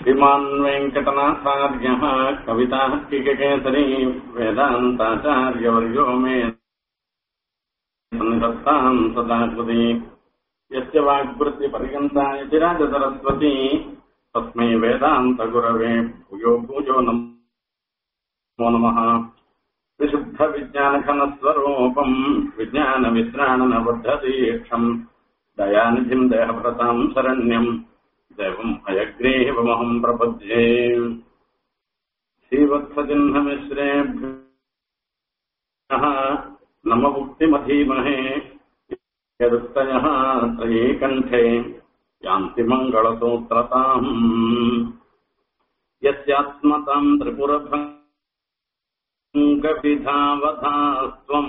श्रीमान् वेङ्कटनाथार्यः कवितार्किककेसरी वेदान्ताचार्यवर्यो मे सन्निधत्ताम् सदा कृति यस्य वाग्वृत्तिपर्यन्ताय चिराजसरस्वती तस्मै वेदान्तगुरवे भूयो भूयो नमो नमः विशुद्धविज्ञानघनस्वरूपम् विज्ञानवित्राणनबद्धदीक्षम् दयानिधिम् देहभृताम् शरण्यम् देवम् हयग्रीवमहम् प्रपद्ये श्रीवत्सचिह्नमिश्रेभ्यः नम मुक्तिमधीमहे यदुक्तयः त्रयीकण्ठे यान्ति मङ्गलसूत्रताम् यस्यात्मताम् त्रिपुरभङ्गविधावधास्त्वम्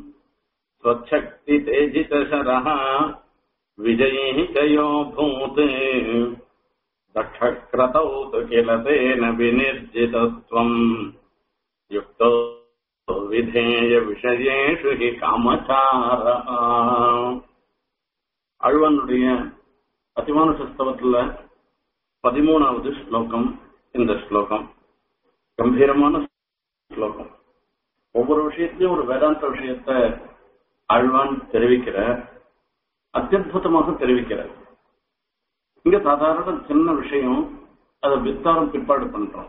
स्वच्छक्तितेजितशरः विजयी च यो भूते दक्षक्रतौ तु किल तेन विनिर्जितत्वम् युक्तो விதேய ஹி காமச்சார அழ்வனுடைய அதிமான சஸ்தவத்துல பதிமூணாவது ஸ்லோகம் இந்த ஸ்லோகம் கம்பீரமான ஸ்லோகம் ஒவ்வொரு விஷயத்திலையும் ஒரு வேதாந்த விஷயத்தை அழ்வான் தெரிவிக்கிற அத்தியுதமாக தெரிவிக்கிறார் இங்க சாதாரண சின்ன விஷயம் அதை விஸ்தாரம் பிற்பாடு பண்றோம்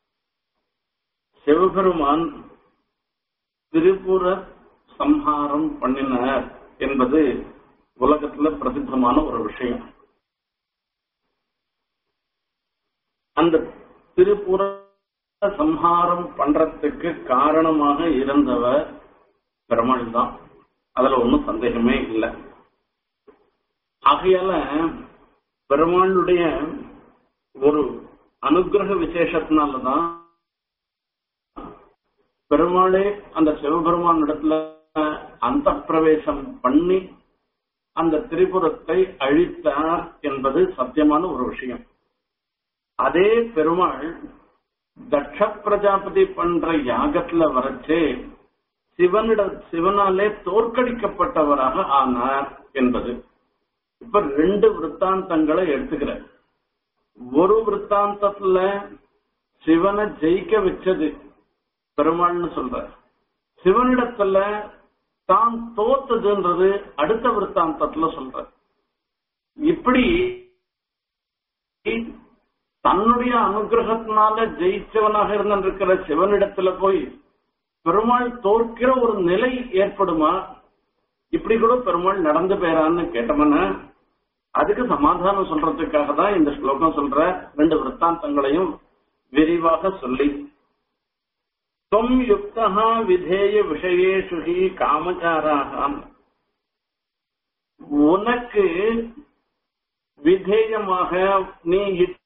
சிவபெருமான் திரிபுர சம்ஹாரம் பண்ணினார் என்பது உலகத்துல பிரசித்தமான ஒரு விஷயம் அந்த திரிபுர சம்ஹாரம் பண்றதுக்கு காரணமாக இருந்தவர் பெருமாள் தான் அதுல ஒன்றும் சந்தேகமே இல்லை ஆகையால பெருமாளுடைய ஒரு அனுகிரக விசேஷத்தினாலதான் பெருமாளே அந்த சிவபெருமான் இடத்துல அந்த பிரவேசம் பண்ணி அந்த திரிபுரத்தை அழித்தார் என்பது சத்தியமான ஒரு விஷயம் அதே பெருமாள் தட்ச பிரஜாபதி பண்ற யாகத்துல வரச்சே சிவனிட சிவனாலே தோற்கடிக்கப்பட்டவராக ஆனார் என்பது இப்ப ரெண்டு விற்த்தாந்தங்களை எடுத்துக்கிற ஒரு விற்த்தாந்தத்துல சிவனை ஜெயிக்க வச்சது பெருமாள்னு சொல்ற சிவனிடத்துல தான் தோத்ததுன்றது அடுத்த விற்த்தாந்தத்துல சொல்ற இப்படி தன்னுடைய அனுகிரகத்தினால ஜெயிச்சவனாக இருந்திருக்கிற சிவனிடத்துல போய் பெருமாள் தோற்கிற ஒரு நிலை ஏற்படுமா இப்படி கூட பெருமாள் நடந்து போயிறான்னு கேட்டோம்னா அதுக்கு சமாதானம் சொல்றதுக்காக தான் இந்த ஸ்லோகம் சொல்ற ரெண்டு விற்த்தாந்தங்களையும் விரிவாக சொல்லி தொம் யுக்தா விதேய விஷயேஷு ஹி காமச்சாராக உனக்கு விதேயமாக நீ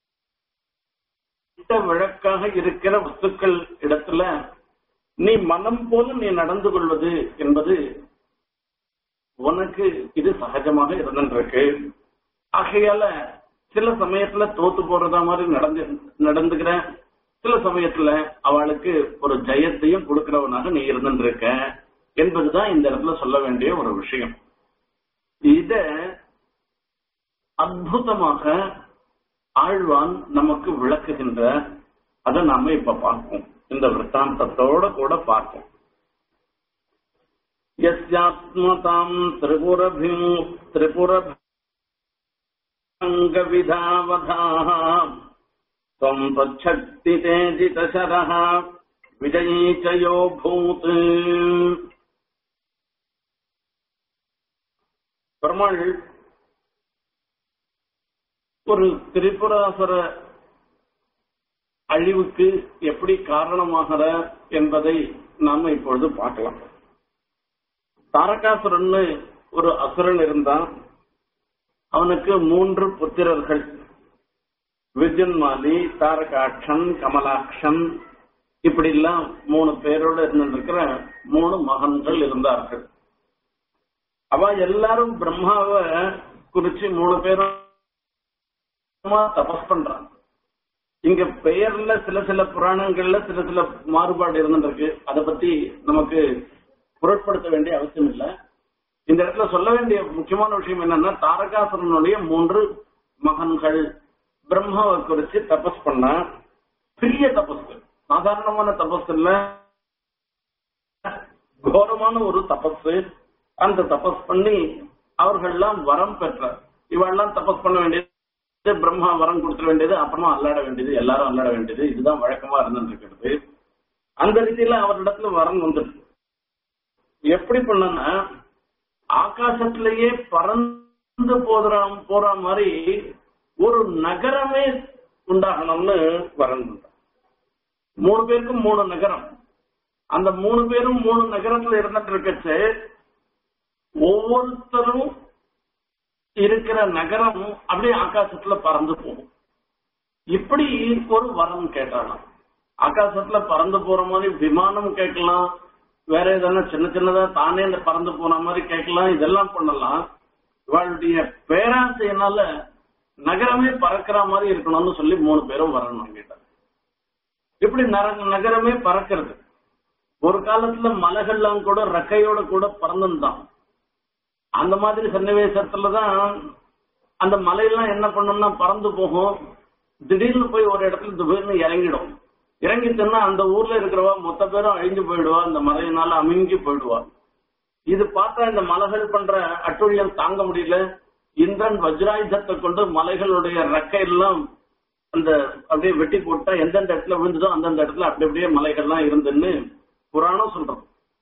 இட்ட வழக்காக இருக்கிற வஸ்துக்கள் இடத்துல நீ மனம் போல நீ நடந்து கொள்வது என்பது உனக்கு இது சகஜமாக இருந்துருக்கு ஆகையால சில சமயத்துல தோத்து போறதா மாதிரி நடந்து நடந்துக்கிற சில சமயத்துல அவளுக்கு ஒரு ஜெயத்தையும் கொடுக்கிறவனாக நீ இருந்துருக்க என்பதுதான் இந்த இடத்துல சொல்ல வேண்டிய ஒரு விஷயம் இத அற்புதமாக ஆழ்வான் நமக்கு விளக்குகின்ற அதை நாம இப்ப பார்ப்போம் இந்த விற்த்தாந்தத்தோட கூட பார்ப்போம் यस्यात्मताम् त्रिपुरभिम् त्रिपुरभङ्गविधावधाः त्वम् त्वच्छक्तितेजितशरः विजयी च यो भूत् பெருமாள் ஒரு திரிபுராசுர அழிவுக்கு எப்படி காரணமாகிற என்பதை நாம இப்பொழுது பார்க்கலாம் தாரகாசுரன்னு ஒரு அசுரன் இருந்தான் அவனுக்கு மூன்று புத்திரர்கள் விஜன்மாலி தாரகாட்சன் கமலாட்சன் இப்படி எல்லாம் மூணு பேரோட இருந்திருக்கிற மூணு மகன்கள் இருந்தார்கள் அவ எல்லாரும் பிரம்மாவை குறிச்சு மூணு பேரும் தபஸ் பண்றான் இங்க பெயர்ல சில சில புராணங்கள்ல சில சில மாறுபாடு இருந்துருக்கு அதை பத்தி நமக்கு பொருட்படுத்த வேண்டிய அவசியம் இல்லை இந்த இடத்துல சொல்ல வேண்டிய முக்கியமான விஷயம் என்னன்னா தாரகாசுரனுடைய மூன்று மகன்கள் பிரம்மாவை குறிச்சு தபஸ் பண்ண பெரிய தபஸ் சாதாரணமான தபஸ் இல்ல கோரமான ஒரு தபஸ் அந்த தபஸ் பண்ணி அவர்கள்லாம் வரம் பெற்றார் இவெல்லாம் தபஸ் பண்ண வேண்டியது பிரம்மா வரம் கொடுத்துட வேண்டியது அப்புறமா அல்லாட வேண்டியது எல்லாரும் அல்லாட வேண்டியது இதுதான் வழக்கமா இருந்துட்டு இருக்கிறது அந்த ரீதியில அவரிடத்துல வரம் வந்துருக்கு எப்படி பண்ணனா ஆகாசத்திலேயே பறந்து போதுற போற மாதிரி ஒரு நகரமே உண்டாகணும்னு வரம் மூணு பேருக்கும் மூணு நகரம் அந்த மூணு பேரும் மூணு நகரத்துல இருந்துட்டு இருக்கச்சு ஒவ்வொருத்தரும் இருக்கிற நகரம் அப்படியே ஆகாசத்துல பறந்து போகும் இப்படி ஒரு வரம் கேட்டாலாம் ஆகாசத்துல பறந்து போற மாதிரி விமானம் கேட்கலாம் வேற எதனா சின்ன சின்னதா தானே இந்த பறந்து போன மாதிரி கேட்கலாம் இதெல்லாம் பண்ணலாம் இவளுடைய பேராசையினால நகரமே பறக்கிற மாதிரி இருக்கணும்னு சொல்லி மூணு பேரும் வரணும் கேட்டாங்க இப்படி நர- நகரமே பறக்கிறது ஒரு காலத்துல மலைகள்லாம் கூட ரெக்கையோட கூட பறந்துதான் அந்த மாதிரி சன்னிவேசத்துலதான் அந்த மலையெல்லாம் என்ன பண்ணும்னா பறந்து போகும் திடீர்னு போய் ஒரு இடத்துல திடீர்னு இறங்கிடும் இறங்கிச்சுன்னா அந்த ஊர்ல இருக்கிறவா மொத்த பேரும் அழிஞ்சு போயிடுவா அந்த மலையினால அமுங்கி போயிடுவா இது பார்த்தா இந்த மலைகள் பண்ற அட்டுழியம் தாங்க முடியல இந்திரன் வஜ்ராயுதத்தை கொண்டு மலைகளுடைய ரெக்கையெல்லாம் அந்த அப்படியே வெட்டி போட்டா எந்தெந்த இடத்துல விழுந்ததோ அந்தந்த இடத்துல அப்படி அப்படியே மலைகள்லாம் இருந்துன்னு புராணம் சொல்றது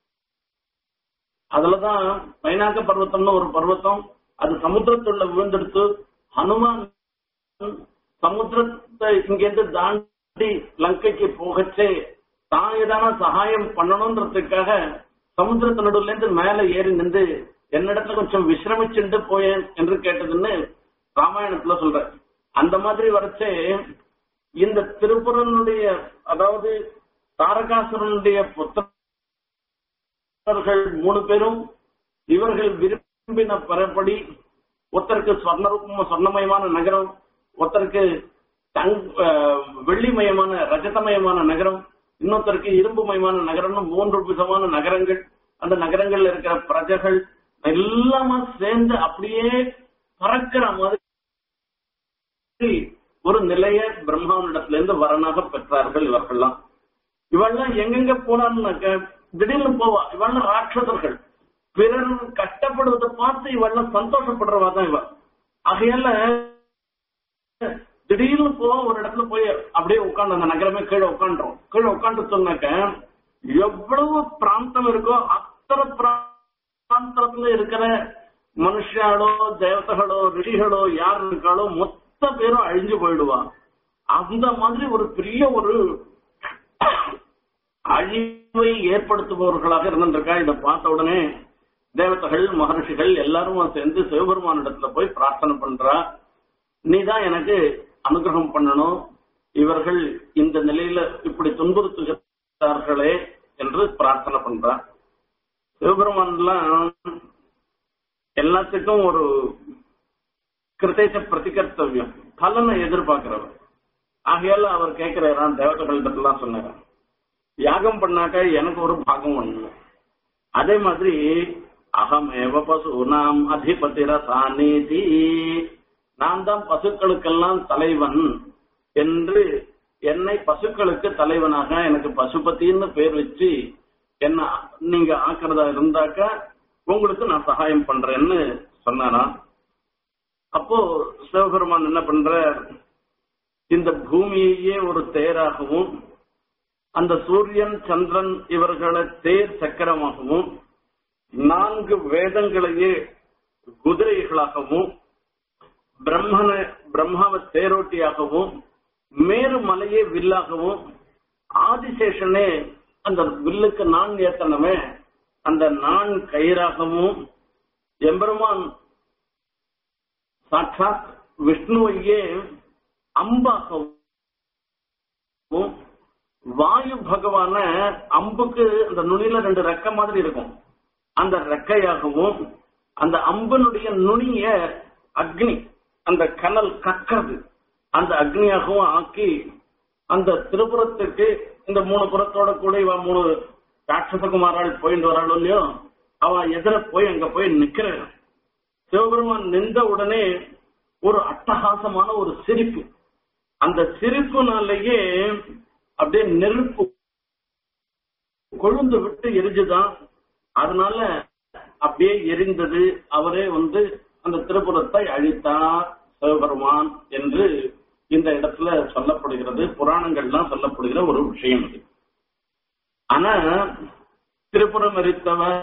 அதுலதான் பைனாக்க பர்வத்தம்னு ஒரு பர்வத்தம் அது சமுத்திரத்துள்ள விழுந்தெடுத்து ஹனுமான் சமுத்திரத்தை இங்கிருந்து தாண்டி லங்கைக்கு போகச்சே தான் ஏதான சகாயம் பண்ணணும்ன்றதுக்காக சமுத்திரத்து நடுவுல இருந்து மேல ஏறி நின்று என்னிடத்துல கொஞ்சம் விசிரமிச்சுட்டு போயேன் என்று கேட்டதுன்னு ராமாயணத்துல சொல்ற அந்த மாதிரி வரச்சே இந்த திருப்புறனுடைய அதாவது தாரகாசுரனுடைய புத்தர்கள் மூணு பேரும் இவர்கள் விரும்பின பரப்படி ஒருத்தருக்கு ஸ்வர்ணரூபம் சொர்ணமயமான நகரம் ஒருத்தருக்கு தங் அஹ், வெள்ளிமயமான ரஜதமயமான நகரம் இன்னொருத்தருக்கு இரும்புமயமான நகரம்னு மூன்று விதமான நகரங்கள் அந்த நகரங்கள்ல இருக்கிற பிரஜைகள் எல்லாமே சேர்ந்து அப்படியே பறக்கிற மாதிரி ஒரு நிலைய பிரம்மாவனிடத்துல இருந்து வரனாக பெற்றார்கள் இவர்கள்லாம் இவெல்லாம் எங்கெங்க போனான்னாக்க திடீர்னு போவா இவெல்லாம் ராட்சசர்கள் பிறர் கஷ்டப்படுவதை பார்த்து இவெல்லாம் சந்தோஷப்படுறவா தான் இவ ஆகையால திடீர்னு போவா ஒரு இடத்துல போய் அப்படியே உட்காந்து அந்த நகரமே கீழே உட்காந்துரும் கீழே உட்காந்து சொன்னாக்க எவ்வளவு பிராந்தம் இருக்கோ அத்தனை பிராந்தத்துல இருக்கிற மனுஷாலோ தேவதைகளோ ரிஷிகளோ யார் இருக்காளோ மொத்த பேரும் அழிஞ்சு போயிடுவா அந்த மாதிரி ஒரு பெரிய ஒரு அழிவை ஏற்படுத்துபவர்களாக இருந்திருக்கா இதை பார்த்த உடனே தேவதைகள் மகர்ஷிகள் எல்லாரும் சேர்ந்து சிவபெருமானிடத்துல போய் பிரார்த்தனை பண்றா நீதான் எனக்கு அனுகிரகம் பண்ணணும் இவர்கள் இந்த நிலையில இப்படி துன்புறுத்துகிறார்களே என்று பிரார்த்தனை பண்றா சிவபெருமான்லாம் எல்லாத்துக்கும் ஒரு கிருத்தேச பிரதிகர்த்தவியம் பலனை எதிர்பார்க்கிறவர் ஆகையால அவர் கேட்கிறாராம் தேவதைகளிடத்துலாம் சொன்னாராம் யாகம் பண்ணாக்க எனக்கு ஒரு பாகம் பண்ணணும் அதே மாதிரி அகமேவ பசுனாம் அதிபதிர சாநிதி நான் தான் பசுக்களுக்கெல்லாம் தலைவன் என்று என்னை பசுக்களுக்கு தலைவனாக எனக்கு பசுபதின்னு பேர் வச்சு என்ன நீங்க ஆக்கிறதா இருந்தாக்க உங்களுக்கு நான் சகாயம் பண்றேன்னு சொன்னாராம் அப்போ சிவபெருமான் என்ன பண்ற இந்த பூமியையே ஒரு தேராகவும் அந்த சூரியன் சந்திரன் இவர்களை தேர் சக்கரமாகவும் நான்கு வேதங்களையே குதிரைகளாகவும் பிரம்மன பிரம்மாவை தேரோட்டியாகவும் மேரு மலையே வில்லாகவும் ஆதிசேஷனே அந்த வில்லுக்கு நான் ஏத்தனமே அந்த நான் கயிறாகவும் எம்பெருமான் சாட்சாத் விஷ்ணுவையே அம்பாகவும் வாயு பகவான அம்புக்கு அந்த நுனியில ரெண்டு ரெக்க மாதிரி இருக்கும் அந்த ரெக்கையாகவும் அந்த அம்பனுடைய நுனிய அக்னி அந்த கனல் கக்கிறது அந்த அக்னியாகவும் ஆக்கி அந்த திருப்புறத்துக்கு இந்த மூணு புறத்தோட கூட இவ மூணு ராட்சசகுமாரால் போயிட்டு வராளோ இல்லையோ அவ எதிர போய் அங்க போய் நிக்கிறான் சிவபெருமான் நின்ற உடனே ஒரு அட்டகாசமான ஒரு சிரிப்பு அந்த சிரிப்புனாலேயே அப்படியே நெருப்பு கொழுந்து விட்டு எரிஞ்சுதான் அதனால அப்படியே எரிந்தது அவரே வந்து அந்த திரிபுரத்தை அழித்தார் சிவபெருமான் என்று இந்த இடத்துல சொல்லப்படுகிறது புராணங்கள்லாம் சொல்லப்படுகிற ஒரு விஷயம் இது ஆனா திரிபுரம் எரித்தவர்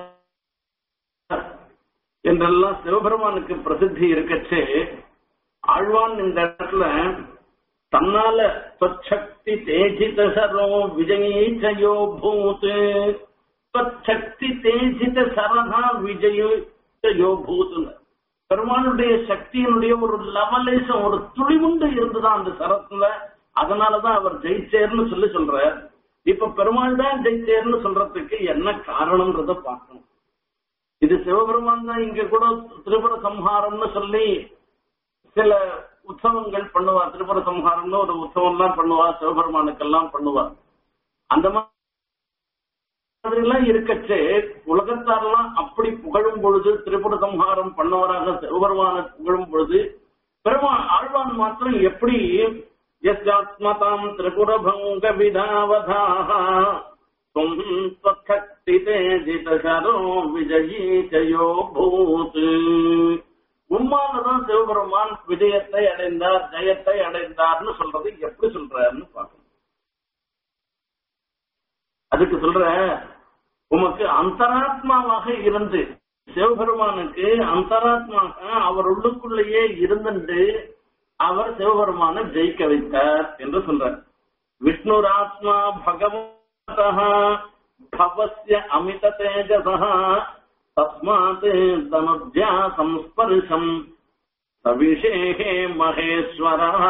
என்றெல்லாம் சிவபெருமானுக்கு பிரசித்தி இருக்கச்சே ஆழ்வான் இந்த இடத்துல தன்னால ஸ்வச்சக்தி தேஜித சரோ விஜயீச்சயோ பூத் ஸ்வச்சக்தி தேஜித சரதா விஜயோ பூத் பெருமானுடைய சக்தியினுடைய ஒரு லவலேசம் ஒரு துளிவுண்டு இருந்துதான் அந்த சரத்துல அதனாலதான் அவர் ஜெயிச்சேர்னு சொல்லி சொல்ற இப்ப பெருமாள் தான் ஜெயிச்சேர்னு சொல்றதுக்கு என்ன காரணம்ன்றத பார்க்கணும் இது சிவபெருமான் தான் இங்க கூட திரிபுர சம்ஹாரம்னு சொல்லி சில உற்சவங்கள் பண்ணுவா திரிபுர சம்ஹாரம்னு ஒரு உற்சவம் எல்லாம் பண்ணுவா சிவபெருமானுக்கெல்லாம் பண்ணுவா அந்த மாதிரி எல்லாம் இருக்கச்சே உலகத்தாரெல்லாம் அப்படி புகழும் பொழுது திரிபுர சம்ஹாரம் பண்ணவராக சிவபெருமான புகழும் பொழுது பெருமான் ஆழ்வான் மாத்திரம் எப்படி யஸ்யாத்மதாம் திரிபுரபங்க விதாவதாக त्वक्ति तेजितशरो விஜயீ ஜயோ பூத் உம்மாலதான் சிவபெருமான் விஜயத்தை அடைந்தார் ஜெயத்தை அடைந்தார்னு சொல்றது எப்படி சொல்றாருன்னு பார்க்கணும் அதுக்கு சொல்ற உமக்கு அந்தராத்மாவாக இருந்து சிவபெருமானுக்கு அந்தராத்மாக அவர் உள்ளுக்குள்ளேயே இருந்துட்டு அவர் சிவபெருமானை ஜெயிக்க வைத்தார் என்று சொல்றார் விஷ்ணுராத்மா பகவதः भवस्य अमित तेजसः तस्मात् तनुज्या संस्पर्शम् सविषेः महेश्वरः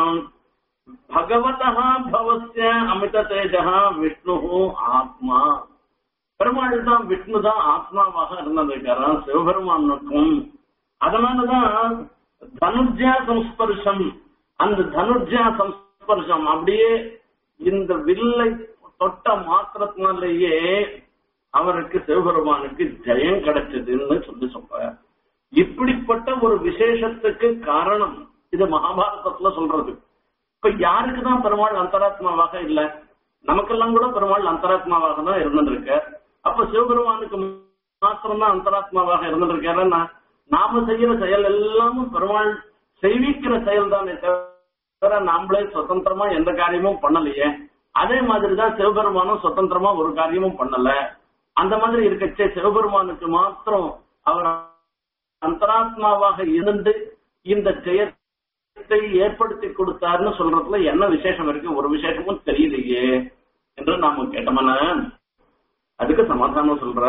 भगवतः भवस्य अमित तेजः विष्णुः ஆத்மா பெருமாள் தான் விஷ்ணு தான் ஆத்மாவாக இருந்திருக்கிறான் சிவபெருமானுக்கும் அதனாலதான் தனுஜா சம்ஸ்பர்ஷம் அந்த தனுஜா சம்ஸ்பர்ஷம் அப்படியே இந்த வில்லை தொட்ட மாத்திரத்தினாலேயே அவருக்கு சிவபெருமானுக்கு ஜெயம் கிடைச்சதுன்னு சொல்லி சொல்ற இப்படிப்பட்ட ஒரு விசேஷத்துக்கு காரணம் இது மகாபாரதத்துல சொல்றது இப்ப யாருக்கு தான் பெருமாள் அந்தராத்மாவாக இல்ல நமக்கெல்லாம் கூட பெருமாள் அந்தராத்மாவாக தான் இருந்துருக்க அப்ப சிவபெருமானுக்கு மாத்திரம்தான் அந்தராத்மாவாக இருந்துருக்காருன்னா நாம செய்யற செயல் எல்லாமும் பெருமாள் செய்விக்கிற செயல் தானே தவிர நாமளே சுதந்திரமா எந்த காரியமும் பண்ணலையே அதே மாதிரிதான் சிவபெருமானும் சுதந்திரமா ஒரு காரியமும் பண்ணல அந்த மாதிரி இருக்கச்சே சிவபெருமானுக்கு மாத்திரம் அவர் அந்தராத்மாவாக இருந்து இந்த ஜெயத்தை ஏற்படுத்தி கொடுத்தாருன்னு சொல்றதுல என்ன விசேஷம் இருக்கு ஒரு விசேஷமும் தெரியலையே என்று நாம கேட்டோம்னா அதுக்கு சமாதானம் சொல்ற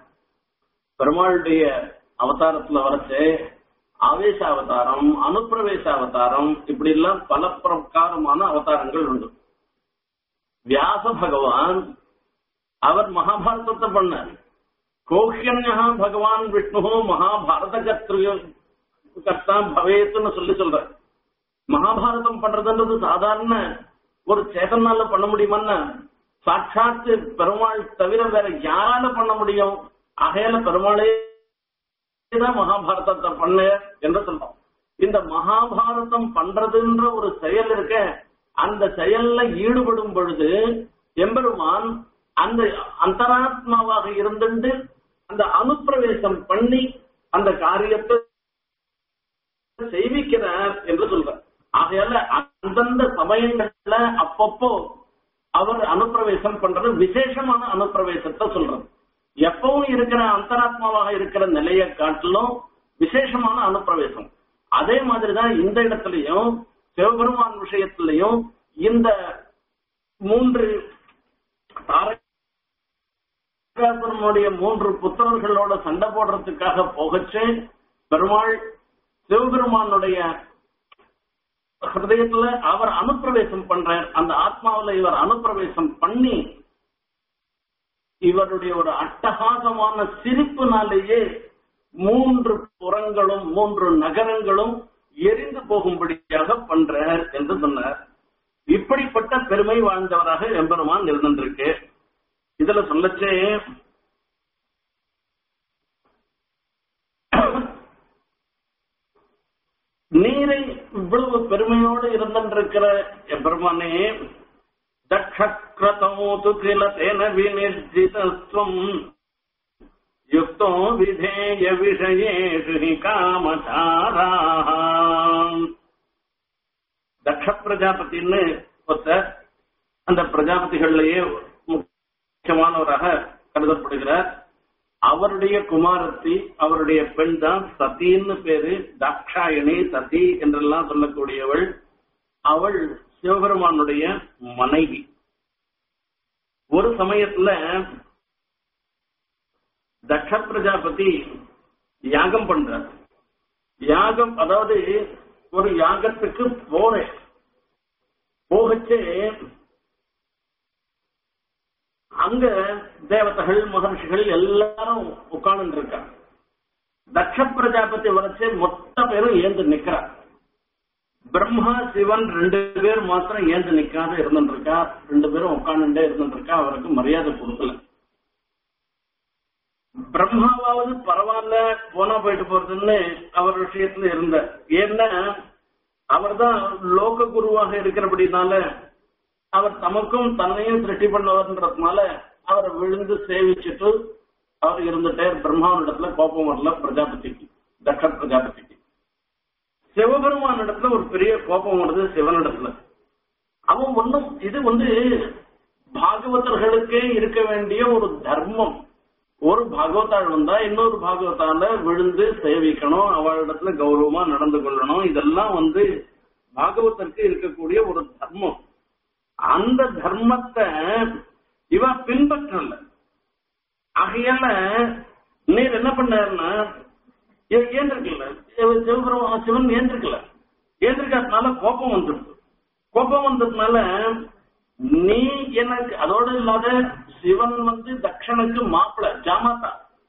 பெருமாளுடைய அவதாரத்துல வரச்சு ஆவேச அவதாரம் அனுப்பிரவேச அவதாரம் இப்படி எல்லாம் பல பிரகாரமான அவதாரங்கள் உண்டு வியாச பகவான் அவர் மகாபாரதத்தை பண்ணார் கோஹ்யன்யா பகவான் விஷ்ணு மகாபாரத கர்த்தா பவேத்துன்னு சொல்லி சொல்ற மகாபாரதம் பண்றதுன்றது சாதாரண ஒரு சேதனால பண்ண முடியுமான்னா சாட்சாத்து பெருமாள் தவிர வேற யாரால பண்ண முடியும் ஆகையால பெருமாளே தான் மகாபாரதத்தை பண்ண என்று சொல்றோம் இந்த மகாபாரதம் பண்றதுன்ற ஒரு செயல் இருக்க அந்த செயல்ல ஈடுபடும் பொழுது எம்பெருமான் அந்த அந்தராத்மாவாக இருந்துட்டு அந்த அனுப்பிரவேசம் பண்ணி அந்த காரியத்தை செய்விக்கிறார் என்று சொல்ற ஆகையால அந்தந்த சமயங்கள்ல அப்பப்போ அவர் அனுப்பிரவேசம் பண்றது விசேஷமான அனுப்பிரவேசத்தை சொல்றது எப்பவும் இருக்கிற அந்தராத்மாவாக இருக்கிற நிலையை காட்டிலும் விசேஷமான அனுப்பிரவேசம் அதே மாதிரிதான் இந்த இடத்துலயும் சிவபெருமான் விஷயத்திலையும் இந்த மூன்று தாரகாசுரனுடைய மூன்று புத்தகர்களோட சண்டை போடுறதுக்காக போகச்சு பெருமாள் சிவபெருமானுடைய ஹிருதயத்துல அவர் அனுப்பிரவேசம் பண்றார் அந்த ஆத்மாவில இவர் அனுப்பிரவேசம் பண்ணி இவருடைய ஒரு அட்டகாசமான சிரிப்புனாலேயே மூன்று புறங்களும் மூன்று நகரங்களும் எரிந்து போகும்படியாக பண்றார் என்று சொன்னார் இப்படிப்பட்ட பெருமை வாழ்ந்தவராக எம்பெருமான் இருந்திருக்கு இதுல சொல்லச்சே நீரை இவ்வளவு பெருமையோடு இருந்திருக்கிற எம்பெருமானே தக்ஷக்ரதமோது கில தேன வினிர்ஜிதஸ்வம் யுக்தோ விதேய விஷயேஷு ஹி காமசாராம் தக்ஷ பிரஜாபதின்னு ஒருத்தர் அந்த பிரஜாபதிகள்லயே முக்கியமானவராக கருதப்படுகிறார் அவருடைய குமாரத்தி அவருடைய பெண் தான் சதின்னு பேரு தாக்ஷாயணி சதி என்றெல்லாம் சொல்லக்கூடியவள் அவள் சிவபெருமானுடைய மனைவி ஒரு சமயத்துல தக்ஷ பிரஜாபதி யாகம் பண்றார் யாகம் அதாவது ஒரு யாகத்துக்கு போறேன் போகச்சே அங்க தேவதைகள் மகர்ஷிகள் எல்லாரும் உட்கார்ந்து இருக்காங்க தக்ஷ பிரஜாபதி வரைச்சே மொத்த பேரும் ஏந்து நிக்கிறார் பிரம்மா சிவன் ரெண்டு பேர் மாத்திரம் ஏந்து நிக்காத இருந்துட்டு இருக்கா ரெண்டு பேரும் உட்காந்துட்டே இருந்துட்டு இருக்கா அவருக்கு மரியாதை கொடுக்கல பிரம்மாவாவது பரவாயில்ல போனா போயிட்டு போறதுன்னு அவர் விஷயத்துல இருந்த ஏன்னா அவர் தான் லோக குருவாக இருக்கிறபடினால அவர் தமக்கும் தன்னையும் திருஷ்டி பண்ணவர்ன்றதுனால அவரை விழுந்து சேவிச்சுட்டு அவர் இருந்துட்டே பிரம்மாவனிடத்துல கோபம் வரல பிரஜாபதிக்கு தக்ஷ பிரஜாபதிக்கு சிவபெருமான் இடத்துல ஒரு பெரிய கோபம் வருது சிவனிடத்துல அவன் ஒண்ணும் இது வந்து பாகவதர்களுக்கே இருக்க வேண்டிய ஒரு தர்மம் ஒரு பாகவதாள் வந்தா இன்னொரு பாகவதால விழுந்து சேவிக்கணும் அவளிடத்துல கௌரவமா நடந்து கொள்ளணும் இதெல்லாம் வந்து பாகவதற்கு இருக்கக்கூடிய ஒரு தர்மம் அந்த தர்மத்தை இவ பின்பற்றல ஆகையால நீர் என்ன பண்ணாருன்னா ஏந்திருக்கல சிவபெருமான் சிவன் ஏந்திருக்கல ஏந்திருக்காதனால கோபம் வந்துடுது கோபம் வந்ததுனால நீ எனக்கு அதோட இல்லாத சிவன் வந்து தக்ஷனுக்கு மாப்பிள்ள ஜாமாத்தா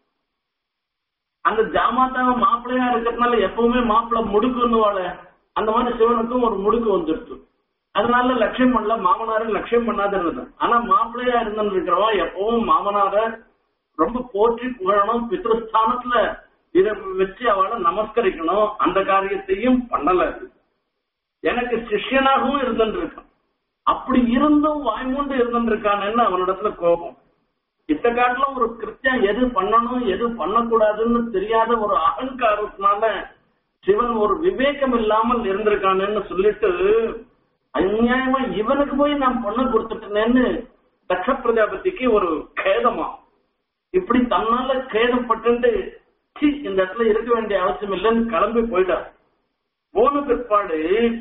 அந்த ஜாமாத்தாவை மாப்பிள்ளையா இருக்கிறதுனால எப்பவுமே மாப்பிள்ள முடுக்குன்னுவாள அந்த மாதிரி சிவனுக்கும் ஒரு முடுக்கு வந்துடுச்சு அதனால லட்சியம் பண்ணல மாமனார லட்சியம் பண்ணாத இருந்தது ஆனா மாப்பிள்ளையா இருந்துன்னு இருக்கிறவன் எப்பவும் மாமனார ரொம்ப போற்றி புகழணும் பித்ருஸ்தானத்துல இதை வச்சு அவளை நமஸ்கரிக்கணும் அந்த காரியத்தையும் பண்ணல எனக்கு சிஷ்யனாகவும் இருந்துட்டு இருக்கான் அப்படி இருந்தும் வாய்மூண்டு இருந்துட்டு இருக்கான்னு அவனிடத்துல கோபம் இத்த காட்டிலும் ஒரு கிருத்தியம் எது பண்ணணும் எது பண்ணக்கூடாதுன்னு தெரியாத ஒரு அகங்காரத்தினால சிவன் ஒரு விவேகம் இல்லாமல் இருந்திருக்கானேன்னு சொல்லிட்டு அநியாயமா இவனுக்கு போய் நான் பொண்ணு கொடுத்துட்டேன்னு தக்ஷ பிரஜாபதிக்கு ஒரு கேதமா இப்படி தன்னால கேதப்பட்டு சி இந்த இடத்துல இருக்க வேண்டிய அவசியம் இல்லைன்னு கிளம்பி போயிட்டார் போன பிற்பாடு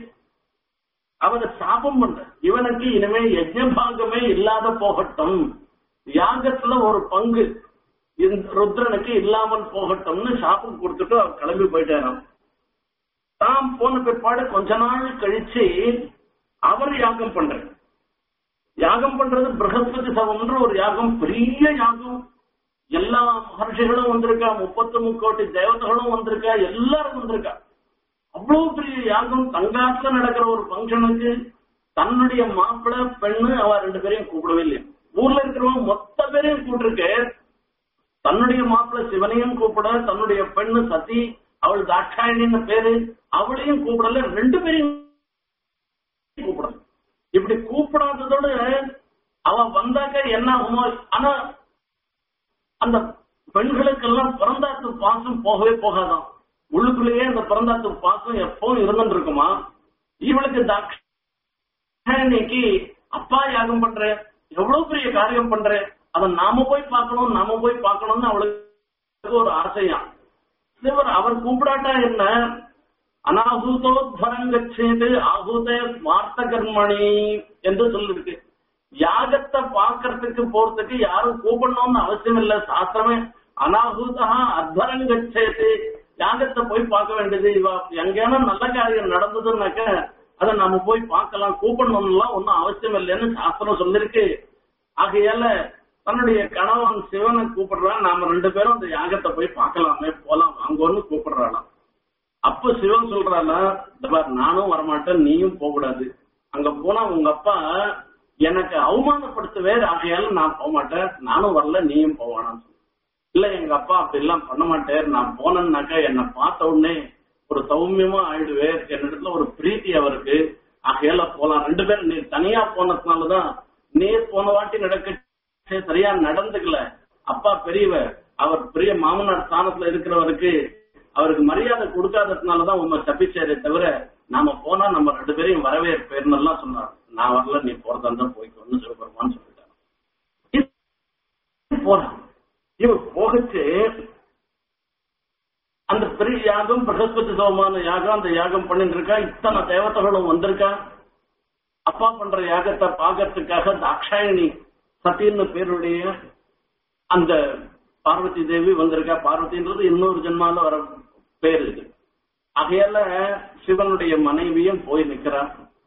அவரை சாபம் பண்ண இவனுக்கு இனிமே யஜ்ஞபாகமே இல்லாத போகட்டும் யாகத்துல ஒரு பங்கு இந்த ருத்ரனுக்கு இல்லாமல் போகட்டும்னு சாபம் கொடுத்துட்டு அவர் கிளம்பி போயிட்டாராம் தாம் போன பிற்பாடு கொஞ்ச நாள் கழிச்சு அவர் யாகம் பண்ற யாகம் பண்றது பிரகஸ்பதி சவம்ன்ற ஒரு யாகம் பெரிய யாகம் எல்லா மகர்ஷிகளும் வந்திருக்கா முப்பத்து முக்கோட்டி தேவதைகளும் வந்திருக்கா எல்லாரும் வந்திருக்கா அவ்வளவு பெரிய யாகம் தங்காத்துல நடக்கிற ஒரு ஃபங்க்ஷனுக்கு தன்னுடைய மாப்பிள்ளை பெண்ணு அவ ரெண்டு பேரையும் கூப்பிடவே இல்லையா ஊர்ல இருக்கிறவங்க மொத்த பேரையும் கூப்பிட்டுருக்க தன்னுடைய மாப்பிள்ளை சிவனையும் கூப்பிட தன்னுடைய பெண்ணு சதி அவள் தாட்சாயணின்னு பேரு அவளையும் கூப்பிடல ரெண்டு பேரையும் கூப்பிடல இப்படி கூப்பிடாததோட அவன் வந்தாக்க என்ன ஆகுமோ ஆனா அந்த பெண்களுக்கெல்லாம் பிறந்தாத்து பாசம் போகவே போகாதான் உள்ளுக்குள்ளேயே அந்த பிறந்தாத்து பாசம் எப்பவும் இருந்துட்டு இருக்குமா இவளுக்கு தாட்சாயணிக்கு அப்பா யாகம் பண்ற எவ்வளவு பெரிய காரியம் பண்ற அதை நாம போய் பார்க்கணும் நாம போய் பார்க்கணும்னு அவளுக்கு ஒரு ஆசையா சிவர் அவர் கூப்பிடாட்டா என்ன அனாகூதோத்வரங்கச்சேது ஆகூத ஸ்மார்த்த கர்மணி என்று சொல்லிருக்கு யாகத்தை பார்க்கறதுக்கு போறதுக்கு யாரும் கூப்பிடணும்னு அவசியம் இல்ல சாஸ்திரமே அனாகூதா அத்வரங்கச்சேது யாகத்தை போய் பார்க்க வேண்டியது இவ எங்கேனா நல்ல காரியம் நடந்ததுன்னாக்க அதை நாம போய் பார்க்கலாம் கூப்பிடணும்லாம் ஒன்னும் அவசியம் இல்லைன்னு சாஸ்திரம் சொல்லிருக்கு ஆகையால தன்னுடைய கணவன் சிவனை கூப்பிடுறான் நாம ரெண்டு பேரும் அந்த யாகத்தை போய் பார்க்கலாமே போலாம் வாங்கன்னு கூப்பிடுறாளாம் அப்ப சிவன் சொல்றானா இந்த பார் நானும் வரமாட்டேன் நீயும் போக கூடாது அங்க போனா உங்க அப்பா எனக்கு அவமானப்படுத்தவே ஆகையால நான் போக மாட்டேன் நானும் வரல நீயும் போவானான்னு இல்ல எங்க அப்பா அப்படி எல்லாம் பண்ண மாட்டேன் நான் போனேன்னாக்கா என்னை பார்த்த உடனே ஒரு சௌமியமா ஆயிடுவேன் என்னிடத்துல ஒரு பிரீத்தி அவருக்கு ஆகையால போலாம் ரெண்டு பேரும் நீ தனியா போனதுனாலதான் நீ போன வாட்டி நடக்க சரியா நடந்துக்கல அப்பா பெரியவர் அவர் பெரிய மாமனார் ஸ்தானத்துல இருக்கிறவருக்கு அவருக்கு மரியாதை கொடுக்காததுனாலதான் உண்மை தப்பிச்சாரே தவிர நாம போனா நம்ம ரெண்டு பேரையும் வரவேற்பேர்னு எல்லாம் சொன்னார் நான் வரல நீ போறதா இருந்தா போய்க்கோன்னு சிவபெருமான்னு சொல்லிட்டாங்க போறான் இவன் போகச்சு அந்த பெரிய யாகம் பிரகஸ்பதி சோமான யாகம் அந்த யாகம் பண்ணிட்டு இருக்கா இத்தனை தேவதைகளும் வந்திருக்கா அப்பா பண்ற யாகத்தை பாக்கிறதுக்காக தாக்ஷாயணி சத்தின்னு பேருடைய அந்த பார்வதி தேவி வந்திருக்கா பார்வதின்றது இன்னொரு ஜென்மால வர பேர் இது ஆகையால சிவனுடைய மனைவியும் போய் நிக்கிறா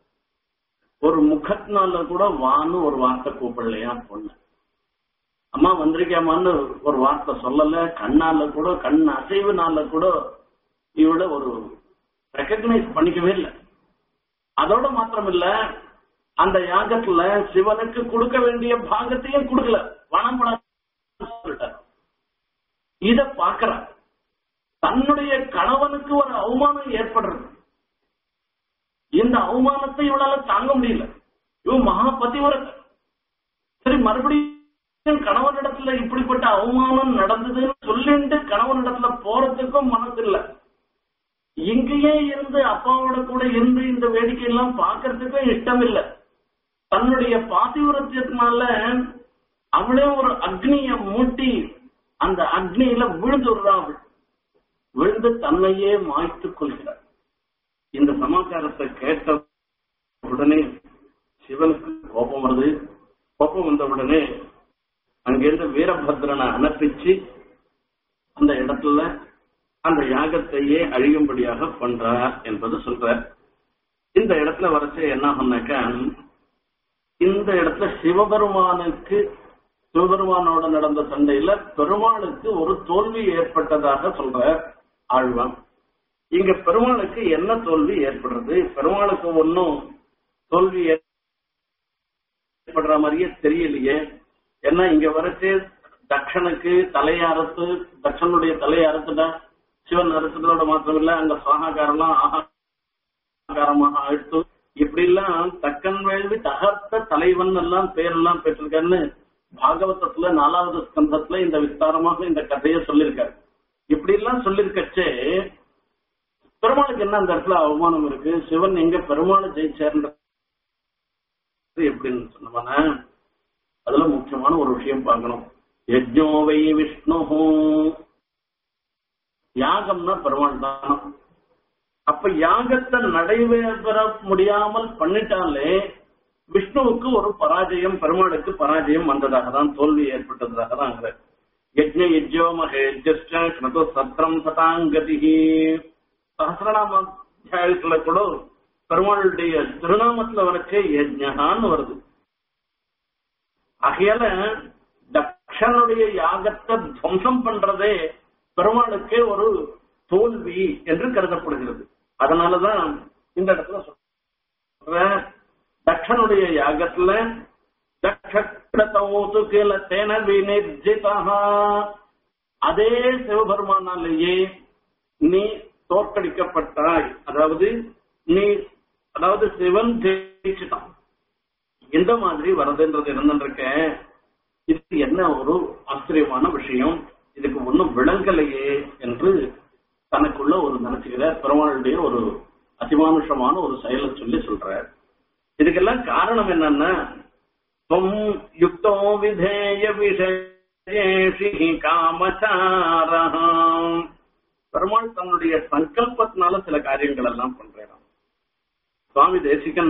ஒரு முகத்தினால கூட வான்னு ஒரு வார்த்தை கூப்பிடலையா பொண்ணு அம்மா வந்திருக்கியாமான்னு ஒரு வார்த்தை சொல்லல கண்ணால கூட கண் அசைவுனால கூட இவட ஒரு ரெக்கக்னைஸ் பண்ணிக்கவே இல்லை அதோட மாத்திரம் இல்ல அந்த யாகத்துல சிவனுக்கு கொடுக்க வேண்டிய பாகத்தையும் கொடுக்கல வனப்பட சொல்லிட்டார் இத பாக்குற தன்னுடைய கணவனுக்கு ஒரு அவமானம் ஏற்படுறது இந்த அவமானத்தை இவளால தாங்க முடியல இவன் மகா பதிவிரத சரி மறுபடியும் கணவனிடத்துல இப்படிப்பட்ட அவமானம் நடந்ததுன்னு சொல்லிட்டு கணவனிடத்துல போறதுக்கும் மனசு இல்ல இங்கேயே இருந்து அப்பாவோட கூட இருந்து இந்த வேடிக்கை எல்லாம் பாக்குறதுக்கும் இஷ்டம் இல்ல தன்னுடைய பாதிவிரத்தியத்தினால அவளே ஒரு அக்னிய மூட்டி அந்த அக்னியில விழுந்து விடுறான் அவள் விழுந்து தன்னையே மாய்த்துக் கொள்கிறார் இந்த சமாச்சாரத்தை கேட்ட உடனே சிவனுக்கு கோபம் வருது கோபம் வந்த உடனே அங்கிருந்து வீரபத்ரனை அனுப்பிச்சு அந்த இடத்துல அந்த யாகத்தையே அழியும்படியாக பண்றார் என்பது சொல்ற இந்த இடத்துல வரைச்ச என்ன சொன்னாக்கா இந்த இடத்துல சிவபெருமானுக்கு சிவபெருமானோட நடந்த சண்டையில பெருமாளுக்கு ஒரு தோல்வி ஏற்பட்டதாக சொல்ற ஆழ்வான் இங்க பெருமாளுக்கு என்ன தோல்வி ஏற்படுறது பெருமாளுக்கு ஒன்னும் தோல்வி ஏற்படுற மாதிரியே தெரியலையே ஏன்னா இங்க வரைச்சு தக்ஷனுக்கு தலையை அறுத்து தக்ஷனுடைய தலையை அறுத்துட்டா சிவன் அறுத்ததோட மாத்திரம் இல்ல அங்க சுவாகாரம்லாம் ஆகாரமாக அழுத்து இப்படி எல்லாம் தக்கன் வேள்வி தகர்த்த தலைவன் எல்லாம் பேரெல்லாம் பெற்றிருக்காருன்னு பாகவதத்துல நாலாவது ஸ்கந்தத்துல இந்த விஸ்தாரமாக இந்த கதையை சொல்லியிருக்காரு இப்படி எல்லாம் சொல்லிருக்கச்சே பெருமாளுக்கு என்ன அந்த இடத்துல அவமானம் இருக்கு சிவன் எங்க பெருமாளை ஜெயிச்சார்ன்றது எப்படின்னு சொன்னோம்னா அதுல முக்கியமான ஒரு விஷயம் பார்க்கணும் யஜ்ஞோவை விஷ்ணு யாகம்னா பெருமாள் தான் அப்ப யாகத்தை நடைபெற முடியாமல் பண்ணிட்டாலே விஷ்ணுவுக்கு ஒரு பராஜயம் பெருமாளுக்கு பராஜயம் வந்ததாக தான் தோல்வி ஏற்பட்டதாக தான் அங்க யஜ்ஞ யஜ்யோ மகேஜ்யோ சத்திரம் சதாங்கதி சஹசிரநாம அத்தியாயத்துல கூட பெருமாளுடைய திருநாமத்துல வரைச்சே யஜ்ஞகான்னு வருது ஆகையால தக்ஷனுடைய யாகத்தை துவம்சம் பண்றதே பெருமாளுக்கே ஒரு தோல்வி என்று கருதப்படுகிறது அதனாலதான் இந்த இடத்துல சொல்ற தக்ஷனுடைய யாகத்துல தக்ஷத்தோது கீழ தேன வினிர்ஜிதா அதே சிவபெருமானாலேயே நீ தோற்கடிக்கப்பட்டாய் அதாவது நீ அதாவது சிவன் ஜெயிச்சுட்டான் எந்த மாதிரி வருதுன்றது இருந்துருக்க இது என்ன ஒரு ஆச்சரியமான விஷயம் இதுக்கு ஒன்றும் விளங்கலையே என்று தனக்குள்ள ஒரு நினைச்சுக்கிற பெருமாளுடைய ஒரு அதிமானுஷமான ஒரு செயலை சொல்லி சொல்ற இதுக்கெல்லாம் காரணம் என்னன்னா துவம் யுக்தோ விதேய விஷயேஷி காமச்சாரம் பெருமாள் தன்னுடைய சங்கல்பத்தினால சில காரியங்கள் எல்லாம் பண்றாராம் சுவாமி தேசிகன்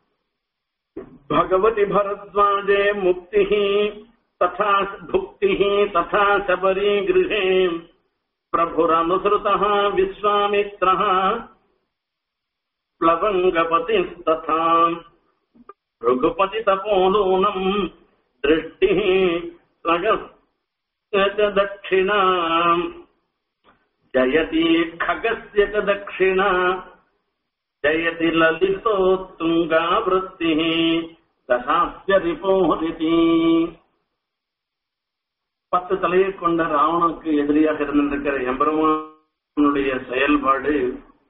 भगवति भरद्वाजे मुक्तिः तथा भुक्तिः तथा शबरी गृहे प्रभुरनुसृतः विश्वामित्रः प्लवङ्गपतिस्तथा रघुपतितपोलूनम् दृष्टिः स्वगस्य च दक्षिणा जयति खगस्य च दक्षिणा जयति ललितोत्तुङ्गावृत्तिः தசாஸ்ய ரிபோஹரிதி பத்து தலையை கொண்ட ராவணுக்கு எதிரியாக இருந்திருக்கிற எம்பெருமானுடைய செயல்பாடு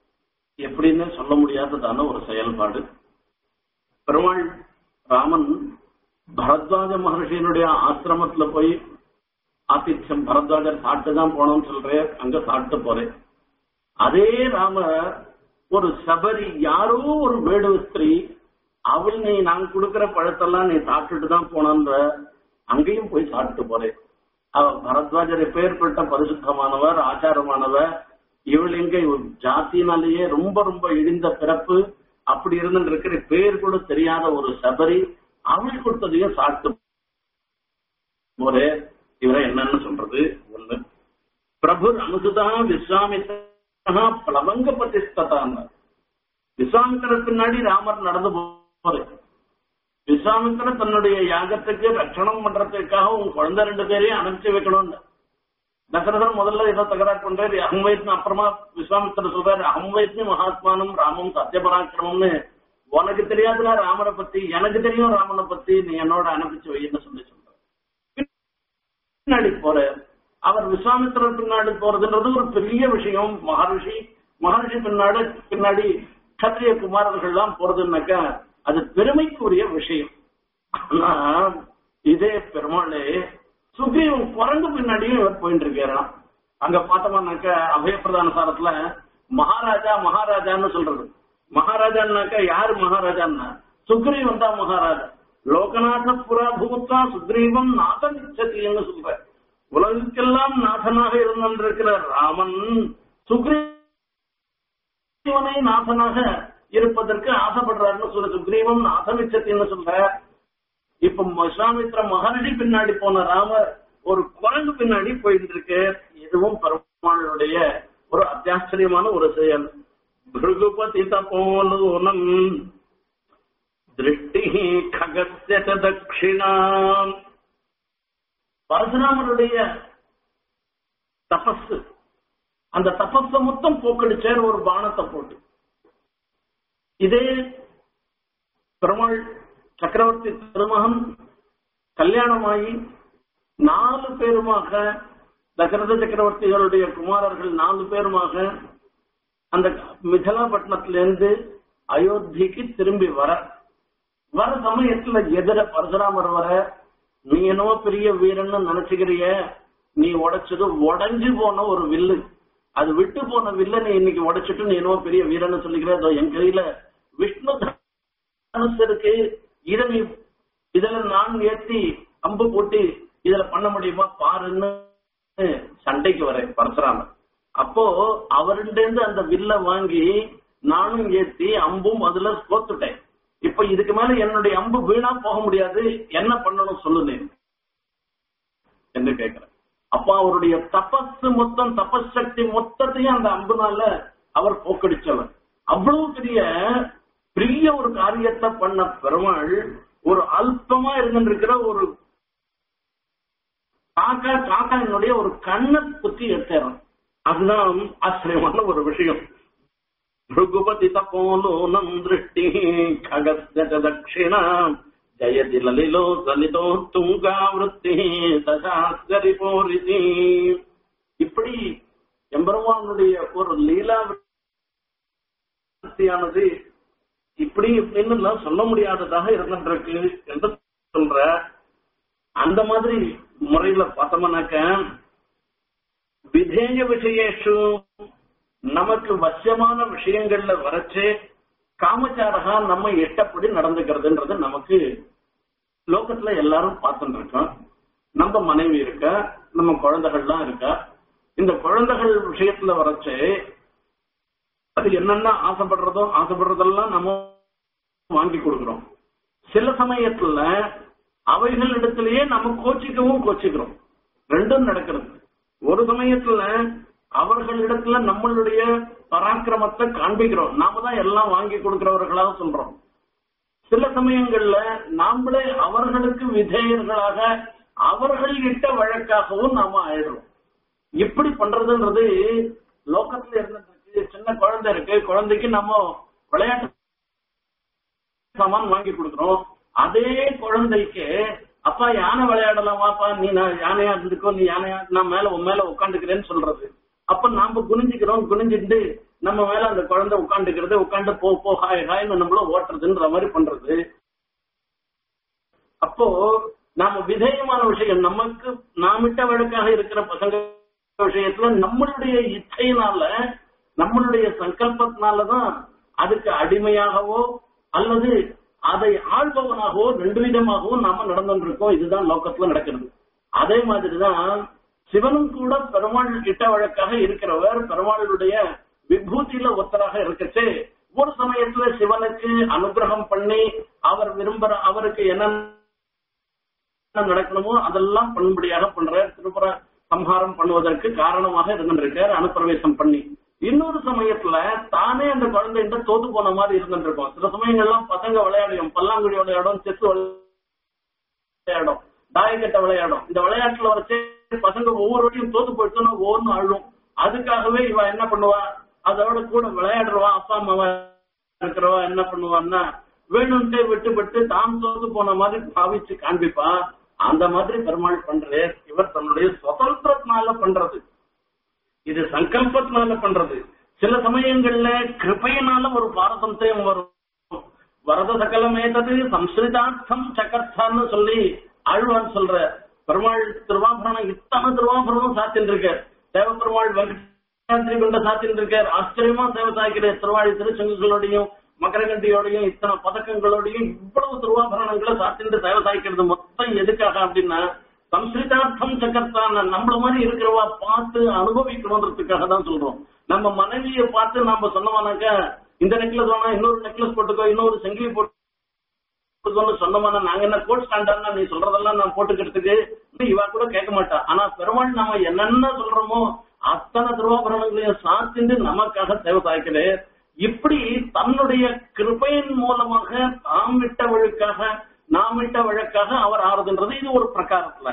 எப்படின்னு சொல்ல முடியாததான ஒரு செயல்பாடு பெருமாள் ராமன் பரத்வாஜ மகர்ஷியினுடைய ஆசிரமத்துல போய் ஆதித்யம் பரத்வாஜர் சாப்பிட்டு தான் போனோம்னு சொல்றேன் அங்க சாப்பிட்டு போறேன் அதே ராம ஒரு சபரி யாரோ ஒரு வேடு ஸ்திரீ அவள் நீ நான் கொடுக்கிற பழத்தெல்லாம் நீ சாப்பிட்டுட்டு தான் போனன்ற அங்கேயும் போய் சாப்பிட்டு போறேன் அவ பரத்வாஜர் எப்பேற்பட்ட பரிசுத்தமானவர் ஆச்சாரமானவர் இவள் எங்க இவள் ஜாத்தினாலேயே ரொம்ப ரொம்ப இடிந்த பிறப்பு அப்படி இருந்து இருக்கிற பேர் கூட தெரியாத ஒரு சபரி அவள் கொடுத்ததையும் சாப்பிட்டு போறே இவரை என்னன்னு சொல்றது ஒண்ணு பிரபு அனுசுதா விஸ்வாமித்ரா பிளவங்க பத்திஸ்தான் விஸ்வாமித்திரர் பின்னாடி ராமர் நடந்து போறாரு விஸ்வாமித்திரர் தன்னுடைய யாகத்துக்கு ரட்சணம் பண்றதுக்காக உன் குழந்தை ரெண்டு பேரையும் அனுப்பிச்சு வைக்கணும்னு தசரதன் முதல்ல ஏதோ தகராறு பண்றாரு அகம்வைத்னு அப்புறமா விஸ்வாமித்திரர் சொல்றாரு அகம்வைத்னி மகாத்மானம் ராமம் சத்தியபராக்கிரமம்னு உனக்கு தெரியாதுல ராமரை பத்தி எனக்கு தெரியும் ராமனை பத்தி நீ என்னோட அனுப்பிச்சு வைன்னு சொல்லி சொல்ற பின்னாடி போற அவர் விஸ்வாமித்திரர் பின்னாடி போறதுன்றது ஒரு பெரிய விஷயம் மகர்ஷி மகர்ஷி பின்னாடி பின்னாடி கத்திரிய குமாரர்கள் எல்லாம் போறதுன்னாக்கா அது பெருமைக்குரிய விஷயம் ஆனா இதே பெருமாளே சுக்ரீவன் குரங்கு பின்னாடியும் இவர் போயிட்டு இருக்காராம் அங்க பார்த்தோம்னாக்க அபயப்பிரதான சாரத்துல மகாராஜா மகாராஜான்னு சொல்றது மகாராஜான்னாக்கா யாரு மகாராஜான்னா சுக்ரீவன் தான் மகாராஜா லோகநாத புறா பூத்தா சுக்ரீவம் நாதன் இச்சத்தின்னு சொல்ற உலகுக்கெல்லாம் நாதனாக இருந்திருக்கிற ராமன் சுக்ரீவனை நாதனாக இருப்பதற்கு ஆசைப்படுறாருன்னு சொல்ற சுக்ரீவம் நாதன் இச்சத்தின்னு சொல்ற இப்ப விஸ்வாமித்ர மகர்ஷி பின்னாடி போன ராமர் ஒரு குரங்கு பின்னாடி போயிட்டு இருக்கு இதுவும் பெருமாளுடைய ஒரு அத்தியாச்சரியமான ஒரு செயல் பிருகுபதி தபோலோனம் திருஷ்டி ககஸ்ய ச தட்சிணாம் பரசுராமருடைய தபஸ் அந்த தபஸ மொத்தம் போக்கடிச்சார் ஒரு பானத்தை போட்டு இதே பெருமாள் சக்கரவர்த்தி திருமகன் கல்யாணமாகி நாலு பேருமாக தசரத சக்கரவர்த்திகளுடைய குமாரர்கள் நாலு பேருமாக அந்த மிதலாபட்டினத்திலிருந்து அயோத்திக்கு திரும்பி வர வர சமயத்துல எதிர பரசுராமர் வர நீ என்னவோ பெரிய வீரன்னு நினைச்சுக்கிறிய நீ உடைச்சது உடைஞ்சு போன ஒரு வில்லு அது விட்டு போன வில்ல நீ இன்னைக்கு உடைச்சிட்டு நீ என்னவோ பெரிய வீரன்னு சொல்லிக்கிற அதோ என் கையில விஷ்ணு தனுசு இருக்கு இதை நீ இதுல நான் ஏத்தி அம்பு போட்டு இதுல பண்ண முடியுமா பாருன்னு சண்டைக்கு வரேன் பரசுராமர் அப்போ அவருண்டேந்து அந்த வில்ல வாங்கி நானும் ஏத்தி அம்பும் அதுல கோத்துட்டேன் இப்ப இதுக்கு மேல என்னுடைய அம்பு வீணா போக முடியாது என்ன பண்ணணும் சொல்லுங்க என்று கேட்கிறேன் அப்ப அவருடைய தபஸ் மொத்தம் தபஸ் சக்தி மொத்தத்தையும் அந்த அம்புனால அவர் போக்கடிச்சவர் அவ்வளவு பெரிய பெரிய ஒரு காரியத்தை பண்ண பெருமாள் ஒரு அல்பமா இருந்திருக்கிற ஒரு காக்கா காக்கா என்னுடைய ஒரு கண்ணை குத்தி எடுத்துறான் அதுதான் ஆச்சரியமான ஒரு விஷயம் भृगुपति तपोलोनम् दृष्टिः खगस्य च दक्षिणा जयति ललिलो ललितो तुङ्गावृत्तिः दशास्கரிபோரிதி இப்படி எம்பெருமானுடைய ஒரு லீலா விருத்தியானது இப்படி இப்படின்னு எல்லாம் சொல்ல முடியாததாக இருந்துருக்கு என்று சொல்ற அந்த மாதிரி முறையில பார்த்தோம்னாக்க விதேய விஷயேஷு நமக்கு வசியமான விஷயங்கள்ல வரைச்சு காமச்சாரகா நம்ம இஷ்டப்படி நடந்துக்கிறதுன்றது நமக்கு லோகத்துல எல்லாரும் பார்த்துட்டு இருக்கோம் நம்ம மனைவி இருக்க நம்ம குழந்தைகள்லாம் இருக்கா இந்த குழந்தைகள் விஷயத்துல வரைச்சு அது என்னென்ன ஆசைப்படுறதோ ஆசைப்படுறதெல்லாம் நம்ம வாங்கி கொடுக்கிறோம் சில சமயத்துல அவைகள் இடத்திலேயே நம்ம கோச்சிக்கவும் கோச்சிக்கிறோம் ரெண்டும் நடக்கிறது ஒரு சமயத்துல அவர்களிடத்துல நம்மளுடைய பராக்கிரமத்தை காண்பிக்கிறோம் நாம தான் எல்லாம் வாங்கி கொடுக்கிறவர்களாக சொல்றோம் சில சமயங்கள்ல நாமளே அவர்களுக்கு விதேயர்களாக அவர்கள் இட்ட வழக்காகவும் நாம ஆயிடுறோம் இப்படி பண்றதுன்றது லோகத்துல இருந்துட்டு சின்ன குழந்தை இருக்கு குழந்தைக்கு நம்ம விளையாட்டு சாமான் வாங்கி கொடுக்குறோம் அதே குழந்தைக்கு அப்பா யானை விளையாடலாம் வாப்பா நீ நான் யானையா இருந்துக்கோ நீ யானையா நான் மேல உன் மேல உட்காந்துக்கிறேன்னு சொல்றது அப்ப நாம குனிஞ்சுக்கிறோம் குனிஞ்சுட்டு நம்ம மேல அந்த குழந்தை உட்காந்துக்கிறது உட்காந்து போ போ ஹாய் ஹாய்னு நம்மள ஓட்டுறதுன்ற மாதிரி பண்றது அப்போ நாம விதேயமான விஷயம் நமக்கு நாமிட்ட வழக்காக இருக்கிற பசங்க விஷயத்துல நம்மளுடைய இச்சையினால நம்மளுடைய சங்கல்பத்தினாலதான் அதுக்கு அடிமையாகவோ அல்லது அதை ஆள்பவனாகவோ ரெண்டு விதமாகவோ நாம நடந்துருக்கோம் இதுதான் லோக்கத்துல நடக்கிறது அதே மாதிரிதான் சிவனும் கூட பெருமாள் இட்ட வழக்காக இருக்கிறவர் பெருமாளுடைய விபூதியில ஒத்தராக இருக்கச்சே ஒரு சமயத்துல சிவனுக்கு அனுகிரகம் பண்ணி அவர் விரும்புற அவருக்கு என்ன நடக்கணுமோ அதெல்லாம் பண்ணும்படியாக பண்றார் திருப்புற சம்ஹாரம் பண்ணுவதற்கு காரணமாக இருந்திருக்கார் அனுப்பிரவேசம் பண்ணி இன்னொரு சமயத்துல தானே அந்த குழந்தைகிட்ட தோத்து போன மாதிரி இருந்துருக்கோம் சில சமயங்கள்லாம் பசங்க விளையாடியும் பல்லாங்குடி விளையாடும் செஸ் விளையாடும் தாயக்கட்டை விளையாடும் இந்த விளையாட்டுல வச்சு பசங்க ஒவ்வொரு வாட்டியும் தோத்து போயிட்டுன்னு ஒவ்வொன்றும் அழும் அதுக்காகவே இவ என்ன பண்ணுவா அதோட கூட விளையாடுறவா அப்பா அம்மாவா இருக்கிறவா என்ன பண்ணுவான்னா வேணும்ட்டே விட்டு விட்டு தாம் தோத்து போன மாதிரி பாவிச்சு காண்பிப்பா அந்த மாதிரி பெருமாள் பண்றாரு இவர் தன்னுடைய சுதந்திரத்தினால பண்றது இது சங்கல்பத்தினால பண்றது சில சமயங்கள்ல கிருப்பையினால ஒரு பாரதந்திரம் வரும் வரத சகலமேதது சம்ஸ்கிருதார்த்தம் சக்கர்த்தான்னு சொல்லி ஆழ்வான் சொல்ற பெருமாள் திருவாபரணம் இத்தனை திருவாபரணம் சாத்தின்னு இருக்கார் தேவப்பெருமாள் வெங்கடாத்திரி கொண்ட சாத்தின்னு இருக்கார் ஆச்சரியமா சேவை சாய்க்கிற திருவாழி திருச்சங்கங்களோடையும் மகரகண்டியோடையும் இத்தனை பதக்கங்களோடையும் இவ்வளவு திருவாபரணங்களை சாத்திட்டு சேவை சாய்க்கிறது மொத்தம் எதுக்காக அப்படின்னா சம்ஸ்கிருதார்த்தம் சக்கரத்தான் நம்மள மாதிரி இருக்கிறவா பார்த்து அனுபவிக்கணுன்றதுக்காக தான் சொல்றோம் நம்ம மனைவியை பார்த்து நாம சொன்னோம்னாக்கா இந்த நெக்லஸ் வேணா இன்னொரு நெக்லஸ் போட்டுக்கோ இன்னொரு செங்கிலி போட்டுக்கோன்னு சொன்னோம்னா நாங்க என்ன கோட் ஸ்டாண்டர்ட்னா நீ சொல்றதெல்லாம் நான் போட்டுக்கிறதுக்கு இவா கூட கேட்க மாட்டா ஆனா பெருமாள் நாம என்னென்ன சொல்றோமோ அத்தனை திருவாபரணங்களையும் சாத்திண்டு நமக்காக சேவை சாய்க்கிறேன் இப்படி தன்னுடைய கிருபையின் மூலமாக தாம் விட்ட வழக்காக நாம் விட்ட வழக்காக அவர் ஆறுதுன்றது இது ஒரு பிரகாரத்துல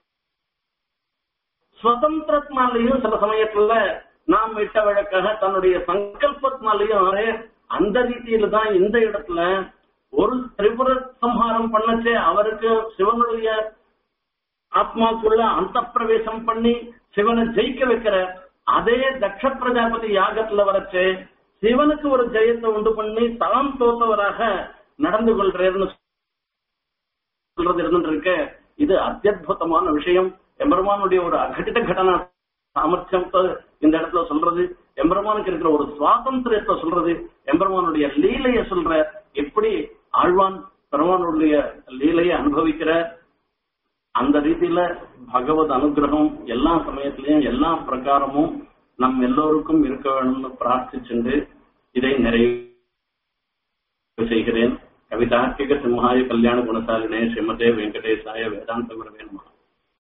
சுதந்திரத்தினாலையும் சில சமயத்துல நாம் விட்ட வழக்காக தன்னுடைய சங்கல்பத்தினாலையும் அந்த ரீதியில தான் இந்த இடத்துல ஒரு திரிபுர சம்ஹாரம் பண்ணச்சே அவருக்கு சிவனுடைய ஆத்மாக்குள்ள அந்த பிரவேசம் பண்ணி சிவனை ஜெயிக்க வைக்கிற அதே தக்ஷ பிரஜாபதி யாகத்துல வரச்சு சிவனுக்கு ஒரு ஜெயத்தை உண்டு பண்ணி தாம் தோத்தவராக நடந்து கொள்றேன்னு சொல்றது இருந்துட்டு இது அத்தியுதமான விஷயம் எம்பெருமானுடைய ஒரு அகடித கடன சாமர்த்தியத்தை இந்த இடத்துல சொல்றது எம்பெருமானுக்கு இருக்கிற ஒரு சுவாதந்திரத்தை சொல்றது எம்பெருமானுடைய லீலைய சொல்ற எப்படி ஆழ்வான் பெருமானுடைய லீலையை அனுபவிக்கிற அந்த ரீதியில பகவத் அனுகிரகம் எல்லா சமயத்திலையும் எல்லா பிரகாரமும் நம் எல்லோருக்கும் இருக்க வேணும்னு பிரார்த்திச்சுண்டு இதை நிறைவு செய்கிறேன் கவிதார்க்கிக சிம்ஹாய கல்யாண குணசாலினே ஸ்ரீமதே வெங்கடேசாய வேதாந்த குரவே நமः